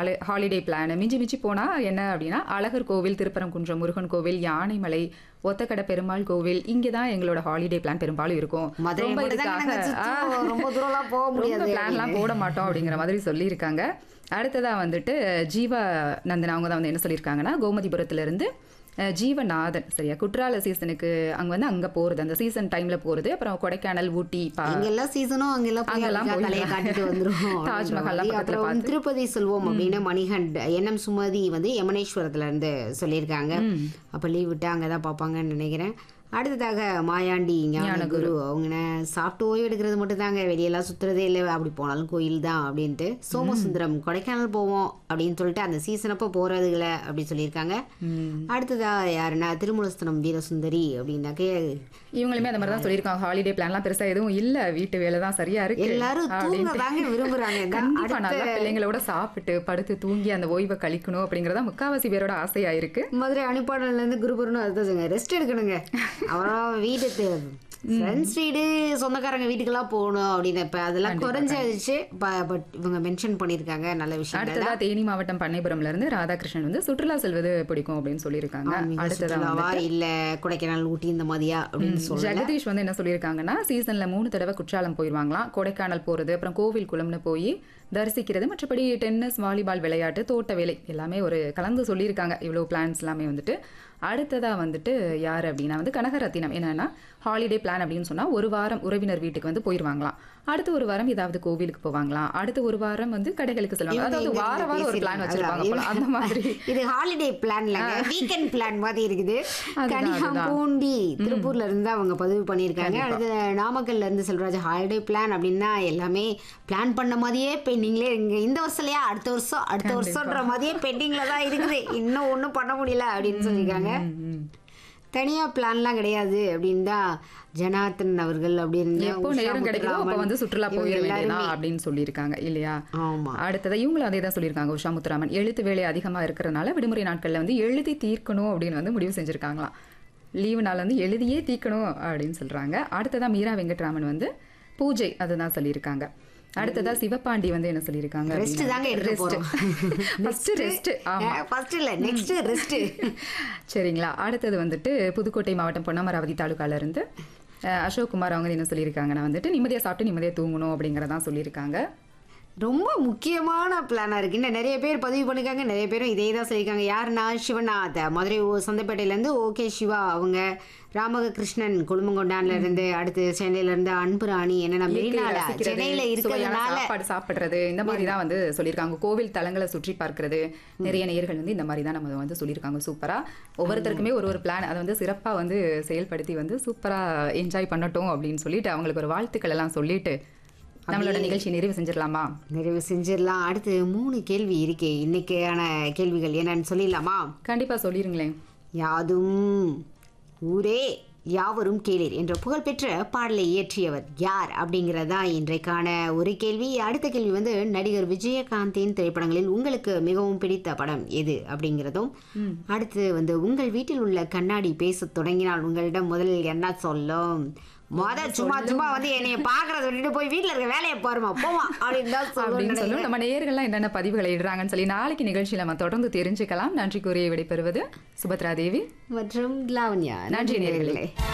ஹாலி holiday plan மிஞ்சி மிஞ்சி போனா என்ன அப்படின்னா அழகர் கோவில் திருப்பரங்குன்றம் முருகன் கோவில் யானைமலை ஒத்தக்கடை பெருமாள் கோவில் இங்கே தான் எங்களோட ஹாலிடே பிளான் பெரும்பாலும் இருக்கும் மதுரை ரொம்ப மட்டும் தாங்க நாங்க இதுக்காக, ஆ, சுத்துவோம். ரொம்ப தூரம்லாம் போக முடியாது பிளான்லாம் போட மாட்டோம் அப்படிங்கிற மாதிரி சொல்லியிருக்காங்க அடுத்ததா வந்துட்டு ஜீவா நந்தன் அவங்க தான் வந்து என்ன சொல்லியிருக்காங்கன்னா கோமதிபுரத்துல இருந்து அஹ், ஜீவநாதன் சரியா குற்றால சீசனுக்கு அங்க வந்து அங்க போறது அந்த சீசன் டைம்ல போறது அப்புறம் கொடைக்கானல் ஊட்டி பா இங்க எல்லா சீசனும் அங்கெல்லாம் போய் அங்கெல்லாம் அழகா தலையை போயிடலாம். காட்டிட்டு வந்துரும் தாஜ்மஹால்லாம் அப்படின்ற மாதிரி. பக்கத்துல அப்புறம் திருப்பதி செல்வோம் அப்படின்னு மணிகண்ட் என்எம் சுமதி வந்து யமனேஸ்வரத்துல இருந்து சொல்லியிருக்காங்க அப்ப லீவ் விட்டு அங்கதான் பார்ப்பாங்கன்னு நினைக்கிறேன் அடுத்ததாக மாயாண்டி ஞானகுரு அவங்க சாப்பிட்டு ஓய்வு எடுக்கிறது மட்டும் தாங்க வெளியெல்லாம் சுத்துறதே இல்லை அப்படி போனாலும் கோயில் தான் அப்படின்ட்டு சோமசுந்தரம் கொடைக்கானல் போவோம் அப்படின்னு சொல்லிட்டு அந்த சீசன் அப்போ போறதுல அப்படி சொல்லியிருக்காங்க அடுத்ததா யாருன்னா திருமூலஸ்தனம் வீரசுந்தரி அப்படின்னாக்கே இவங்களுமே அந்த மாதிரி தான் சொல்லியிருக்காங்க ஹாலிடே பிளான்லாம் பெருசா எதுவும் இல்ல வீட்டு வேலை தான் சரியா இருக்கு எல்லாரும் தூங்க அப்படின்ட்டு. தாங்க விரும்புறாங்க இந்த கண்டிப்பா அடுத்த நல்லா பிள்ளைங்களோட சாப்பிட்டு படுத்து தூங்கி அந்த ஓய்வை கழிக்கணும் அப்படிங்கறதா முக்காவாசி பேரோட ஆசையா இருக்கு மதுரை அனுப்பாடல இருந்து குருபுரனும் அதுதான் ரெஸ்ட் எடுக்கணுங்க அப்புறம் வீட்டு ஃப்ரெண்ட்ஸ் வீடு சொந்தக்காரங்க வீட்டுக்கெல்லாம் போகணும் அப்படின்னு இப்ப அதெல்லாம் குறைஞ்சிருச்சு பட் இவங்க மென்ஷன் பண்ணியிருக்காங்க நல்ல விஷயம் அடுத்ததா தேனி மாவட்டம் பண்ணைபுரம்ல இருந்து ராதாகிருஷ்ணன் வந்து சுற்றுலா செல்வது பிடிக்கும் அப்படின்னு சொல்லியிருக்காங்க அடுத்ததா சுற்றுலாவா இல்ல கொடைக்கானல் ஊட்டி இந்த மாதிரியா அப்படின்னு சொல்ல ஜெகதீஷ் வந்து என்ன சொல்லியிருக்காங்கன்னா சீசன்ல மூணு தடவை குற்றாலம் போயிடுவாங்களாம் கொடைக்கானல் போறது அப்புறம் கோவில் குளம்னு போய் தரிசிக்கிறது மற்றபடி டென்னிஸ் வாலிபால் விளையாட்டு தோட்ட வேலை எல்லாமே ஒரு கலந்து சொல்லியிருக்காங்க இவ்வளோ பிளான்ஸ் எல்லாமே வந்துட்டு அடுத்ததா வந்துட்டு யார் அப்படின்னா வந்து கனகரத்தினம் என்னன்னா ஹாலிடே பிளான் அப்படின்னு சொன்னா ஒரு வாரம் உறவினர் வீட்டுக்கு வந்து போயிருவாங்களாம் அடுத்து ஒரு வாரம் ஏதாவது கோவிலுக்கு போவாங்களாம் அடுத்து ஒரு வாரம் வந்து கடைகளுக்கு செல்வாங்க இவங்க அதாவது எங்க வார இருந்து வாரம் ஒரு பிளான் பேசிருக்காங்க? வச்சிருப்பாங்க போல அந்த மாதிரி இது ஹாலிடே பிளான்லங்க வீக்கெண்ட் பிளான் மாதிரி இருக்குது அதுதான், கனியாம்பூண்டி திருப்பூர்ல இருந்து அவங்க பதிவு பண்ணியிருக்காங்க அடுத்து நாமக்கல்ல இருந்து செல்வராஜ் ஹாலிடே பிளான் அப்படின்னா எல்லாமே பிளான் பண்ண மாதிரியே பெண்டிங்லே இங்க இந்த வருஷம் இல்லையா அடுத்த வருஷம் அடுத்த வருஷம்ன்ற மாதிரியே பெண்டிங்ல தான் இருக்குது இன்னும் ஒன்றும் பண்ண முடியல அப்படின்னு சொல்லியிருக்காங்க தனியா பிளான்லாம் கிடையாது அப்படின்னு தான் ஜனார்த்தன் அவர்கள் அப்படின்னு எப்போ உஷா நேரம் கிடைக்குதோ அப்ப முத்துராமன் வந்து சுற்றுலா இவங்க போயிட எல்லாருமே. வேண்டியதான் அப்படின்னு சொல்லியிருக்காங்க இல்லையா ஆமா அடுத்தது இவங்களும் அதே தான் சொல்லியிருக்காங்க உஷா முத்துராமன் எழுத்து வேலை அதிகமா இருக்கிறதுனால விடுமுறை நாட்கள்ல வந்து எழுதி தீர்க்கணும் அப்படின்னு வந்து முடிவு செஞ்சிருக்காங்களாம் லீவு நாள் வந்து எழுதியே தீர்க்கணும் அப்படின்னு சொல்றாங்க அடுத்ததா மீரா வெங்கட்ராமன் வந்து பூஜை அதுதான் சொல்லியிருக்காங்க அடுத்ததா சிவபாண்டி வந்து என்ன சொல்லியிருக்காங்க ரெஸ்ட் தாங்க எடுக்க போறோம் ஃபர்ஸ்ட் ரெஸ்ட் ஆமா ஃபர்ஸ்ட் இல்ல நெக்ஸ்ட் ரெஸ்ட் சரிங்களா அடுத்தது வந்துட்டு புதுக்கோட்டை மாவட்டம் பொன்னமராவதி தாலுக்கால இருந்து அஹ், அசோக் குமார் அவங்க என்ன சொல்லியிருக்காங்கன்னா வந்துட்டு நிம்மதியா சாப்பிட்டு நிம்மதியா தூங்கணும் அப்படிங்கறதான் சொல்லியிருக்காங்க ரொம்ப முக்கியமான பிளானா இருக்கு இன்னும் நிறைய பேர் பதிவு பண்ணிருக்காங்க நிறைய பேரும் இதே தான் சொல்லியிருக்காங்க யாருன்னா சிவநாத் மதுரை ஓ- சந்தைப்பேட்டையில இருந்து ஓகே சிவா அவங்க ராமகிருஷ்ணன் கொழுமங்கொண்டான்ல இருந்து அடுத்து சென்னையில இருந்து அன்பு ராணி என்னன்னா இயற்கையை மெரினால ரசிக்கிறது, சென்னையில சுவையான இருக்கிறதுனால சாப்பாடு சாப்பிடுறது இந்த மாதிரி தான் வந்து சொல்லியிருக்காங்க கோவில் தலங்களை சுற்றி பார்க்கிறது நிறைய நேயர்கள் வந்து இந்த மாதிரி தான் நம்ம வந்து சொல்லியிருக்காங்க சூப்பரா ஒவ்வொருத்தருக்குமே ஒரு ஒரு பிளான் அதை வந்து சிறப்பா வந்து செயல்படுத்தி வந்து சூப்பரா என்ஜாய் பண்ணட்டும் அப்படின்னு சொல்லிட்டு அவங்களுக்கு ஒரு வாழ்த்துக்கள் எல்லாம் சொல்லிட்டு நம்மளோட நிகழ்ச்சி நிறைவு செஞ்சிடலாமா நிறைவு செஞ்சிடலாம் அடுத்து மூணு கேள்வி இருக்கே இன்னைக்கான கேள்விகள் என்னன்னு சொல்லிடலாமா கண்டிப்பா சொல்லிருங்களேன் யாதும் ஊரே யாவரும் கேளீர் என்ற புகழ்பெற்ற பாடலை இயற்றியவர் யார் அப்படிங்கிறதா இன்றைக்கான ஒரு கேள்வி அடுத்த கேள்வி வந்து நடிகர் விஜயகாந்தின் திரைப்படங்களில் உங்களுக்கு மிகவும் பிடித்த படம் எது அப்படிங்கிறதும் அடுத்து வந்து உங்கள் வீட்டில் உள்ள கண்ணாடி பேசத் தொடங்கினால் உங்களிடம் முதலில் என்ன சொல்லும் மொத சும்மா சும்மா வந்து என்னைய பாக்குறத விட்டுட்டு போய் வீட்டுல இருக்க வேலையை பாருமா போமா அப்படின்னு தான் அப்படின்னு சொல்லுவேன் சொல்லும் நம்ம நேயர்கள்லாம் என்னென்ன பதிவுகளை இடுறாங்கன்னு சொல்லி நாளைக்கு நிகழ்ச்சியில நம்ம தொடர்ந்து தெரிஞ்சுக்கலாம் நன்றி கூறிய விடைபெறுவது சுபத்ரா தேவி மற்றும் லாவண்யா நன்றி நேயர்களே